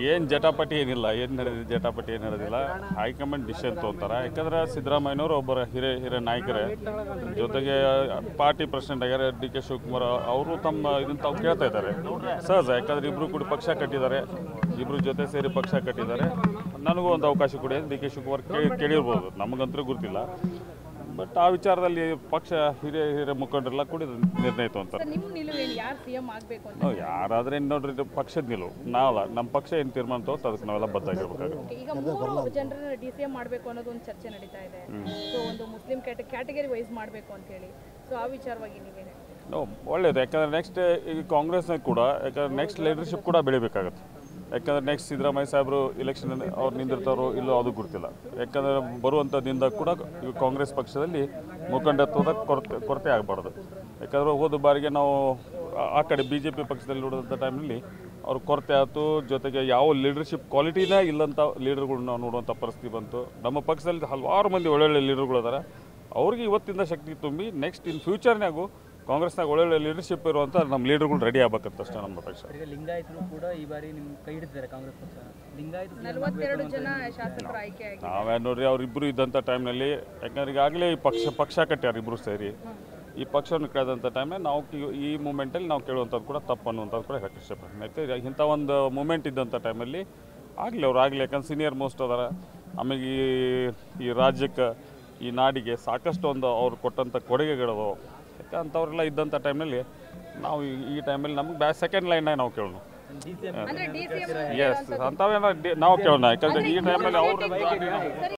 ಏನು ಜಟಾಪಟಿ ಏನಿಲ್ಲ ಏನು ನಡೆದಿದೆ ಜಟಾಪಟಿ ಏನು ನಡೆದಿಲ್ಲ ಹೈಕಮಾಂಡ್ ಡಿಸಿಷನ್ ತೊಗೊಂತಾರೆ ಯಾಕಂದ್ರೆ ಸಿದ್ದರಾಮಯ್ಯನವರು ಒಬ್ಬರ ಹಿರಿಯ ಹಿರಿಯ ನಾಯಕರೇ ಜೊತೆಗೆ ಪಾರ್ಟಿ ಪ್ರೆಸಿಡೆಂಟ್ ಆಗ್ಯಾರ ಡಿ ಕೆ ಶಿವಕುಮಾರ್ ಅವರು ತಮ್ಮ ಇದನ್ನ ತಾವು ಕೇಳ್ತಾ ಇದ್ದಾರೆ ಸಹಜ ಯಾಕಂದ್ರೆ ಇಬ್ಬರು ಕೂಡ ಪಕ್ಷ ಕಟ್ಟಿದ್ದಾರೆ ಇಬ್ಬರು ಜೊತೆ ಸೇರಿ ಪಕ್ಷ ಕಟ್ಟಿದ್ದಾರೆ ನನಗೂ ಒಂದು ಅವಕಾಶ ಕೊಡಿ ಡಿ ಕೆ ಶಿವಕುಮಾರ್ ಕೇಳಿ ಕೇಳಿರ್ಬೋದು ನಮಗಂತೂ ಗೊತ್ತಿಲ್ಲ ಬಟ್ ಆ ವಿಚಾರದಲ್ಲಿ ಪಕ್ಷ ಹಿರಿಯ ಹಿರಿಯ ಮುಖಂಡರೆಲ್ಲ ಕೂಡ ನಿರ್ಣಯ ತೊಗೊಂತಾರೆ ಸರ್ ನಿಮ್ಮ ನಿಲುವೇನು ಯಾರು ಸಿ ಎಂ ಆಗಬೇಕು ಅಂತ ನಾವು ಯಾರಾದ್ರೆ ನೋಡ್ರಿ ಇದು ಪಕ್ಷದ ನಿಲುವು ನಾವಲ್ಲ ನಮ್ಮ ಪಕ್ಷ ಏನು ತೀರ್ಮಾನ ತಗೋತ ಅದಕ್ಕೆ ನಾವೆಲ್ಲ ಬದ್ದಾಗಿರ್ಬೇಕಾಗುತ್ತೆ Okay, ಈಗ ಮೂರು ಜನರನ್ನ ಡಿ ಸಿ ಎಂ ಮಾಡಬೇಕು ಅನ್ನೋದು ಒಂದು ಚರ್ಚೆ ನಡೀತಾ ಇದೆ ಸೊ ಒಂದು ಮುಸ್ಲಿಂ ಕ್ಯಾಟ ಕ್ಯಾಟಗರಿ ವೈಸ್ ಮಾಡಬೇಕು ಅಂತ ಹೇಳಿ ಸೊ ಆ ವಿಚಾರವಾಗಿ ನೀವೇನು ಹೇಳ್ತೀರಿ ನೋ ಒಳ್ಳೇದು ಯಾಕಂದ್ರೆ ನೆಕ್ಸ್ಟ್ ಈಗ ಕಾಂಗ್ರೆಸ್ನಾಗ ಕೂಡ ಯಾಕಂದ್ರೆ ನೆಕ್ಸ್ಟ್ ಲೀಡರ್ಶಿಪ್ ಕೂಡ ಬೆಳಿಬೇಕಾಗತ್ತೆ ಯಾಕಂದ್ರೆ ನೆಕ್ಸ್ಟ್ ಸಿದ್ದರಾಮಯ್ಯ ಸಾಹೇಬರು ಇಲೆಕ್ಷನ್ ಅವ್ರು ನಿಂದಿರ್ತಾರೋ ಇಲ್ಲೋ ಅದು ಗೊತ್ತಿಲ್ಲ ಯಾಕಂದ್ರೆ ಬರುವಂಥ ದಿನದಾಗ ಕೂಡ ಈಗ ಕಾಂಗ್ರೆಸ್ ಪಕ್ಷದಲ್ಲಿ ಮುಖಂಡತ್ವದ ಕೊರತೆ ಕೊರತೆ ಆಗಬಾರ್ದು ಯಾಕಂದ್ರೆ ಹೋದ ಬಾರಿಗೆ ನಾವು ಆ- ಆ ಕಡೆ ಬಿ ಜೆ ಪಿ ಪಕ್ಷದಲ್ಲಿ ನೋಡಿದಂಥ ಟೈಮ್ನಲ್ಲಿ ಅವ್ರ ಕೊರತೆ ಆಯಿತು ಜೊತೆಗೆ ಯಾವ ಲೀಡರ್ಶಿಪ್ ಕ್ವಾಲಿಟಿನೇ ಇಲ್ಲಂತ ಲೀಡರ್ಗಳನ್ನ ನಾವು ನೋಡುವಂಥ ಪರಿಸ್ಥಿತಿ ಬಂತು ನಮ್ಮ ಪಕ್ಷದಲ್ಲಿ ಹಲವಾರು ಮಂದಿ ಒಳ್ಳೊಳ್ಳೆ ಲೀಡರ್ಗಳು ಅದಾರ ಅವ್ರಿಗೆ ಇವತ್ತಿಂದ ಶಕ್ತಿ ತುಂಬಿ ನೆಕ್ಸ್ಟ್ ಇನ್ ಫ್ಯೂಚರ್ನಾಗೂ ಕಾಂಗ್ರೆಸ್ನಾಗ ಒಳ್ಳೊಳ್ಳೆ ಲೀಡರ್ಶಿಪ್ ಇರುವಂಥ ನಮ್ಮ ಲೀಡರ್ಗಳು ರೆಡಿ ಆಗ್ಬೇಕಂತ ಅಷ್ಟೇ ನಮ್ಮ ಪಕ್ಷ ಈಗ ಲಿಂಗಾಯತರು ಕೂಡ ಈ ಬಾರಿ ನಿಮ್ ಕೈ ಹಿಡಿದಿದ್ದಾರೆ ಕಾಂಗ್ರೆಸ್ ಪಕ್ಷ ಲಿಂಗಾಯತ CM ನಲವತ್ತೆರಡು ಜನ ಶಾಸಕರು ಆಯ್ಕೆ ಆಗಿ ನಾವೇ ನೋಡ್ರಿ ಅವ್ರಿಬ್ಬರು ಇದ್ದಂಥ ಟೈಮ್ನಲ್ಲಿ ಯಾಕಂದ್ರೆ ಈಗಾಗಲೇ ಈ ಪಕ್ಷ ಪಕ್ಷ ಕಟ್ಟ್ಯಾರ ಇಬ್ಬರು ಸೇರಿ ಈ ಪಕ್ಷವನ್ನು ಕಳೆದಂಥ ಟೈಮ್ನಲ್ಲಿ ನಾವು ಕಿ- ಈ ಮೂಮೆಂಟಲ್ಲಿ ನಾವು ಕೇಳುವಂಥದ್ದು ಕೂಡ ತಪ್ಪು ಅನ್ನುವಂಥದ್ದು ಕೂಡ ಹೇಳಕ್ಕೆ ಇಷ್ಟಪಡ್ತೀನಿ ಯಾಕಂದ್ರೆ ಇಂಥ ಒಂದು ಮೂಮೆಂಟ್ ಇದ್ದಂಥ ಟೈಮಲ್ಲಿ ಆಗಲಿ ಅವ್ರು ಆಗಲಿ ಯಾಕಂದ್ರೆ ಸೀನಿಯರ್ ಮೋಸ್ಟ್ ಅದಾರ ಆಮೇಲೆ ಈ ಈ ರಾಜ್ಯಕ್ಕೆ ಈ ನಾಡಿಗೆ ಸಾಕಷ್ಟು ಒಂದು ಅವ್ರು ಕೊಟ್ಟಂಥ ಕೊಡುಗೆಗಳು ಯಾಕೆ ಅಂಥವ್ರೆಲ್ಲ ಇದ್ದಂಥ ಟೈಮ್ನಲ್ಲಿ ನಾವು ಈ- ಈ ಟೈಮಲ್ಲಿ ನಮ್ಗೆ ಬ್ಯಾ ಸೆಕೆಂಡ್ ಲೈನ್ನಾಗ ನಾವು ಕೇಳೋಣ DCM ಅಂದ್ರೆ ಡಿ ಸಿ ಎಂ ಎಸ್ ಅಂಥವೇನ ನಾವು ಕೇಳೋಣ ಯಾಕಂದ್ರೆ ಈ ಟೈಮಲ್ಲಿ ಅವ್ರು ಸರ್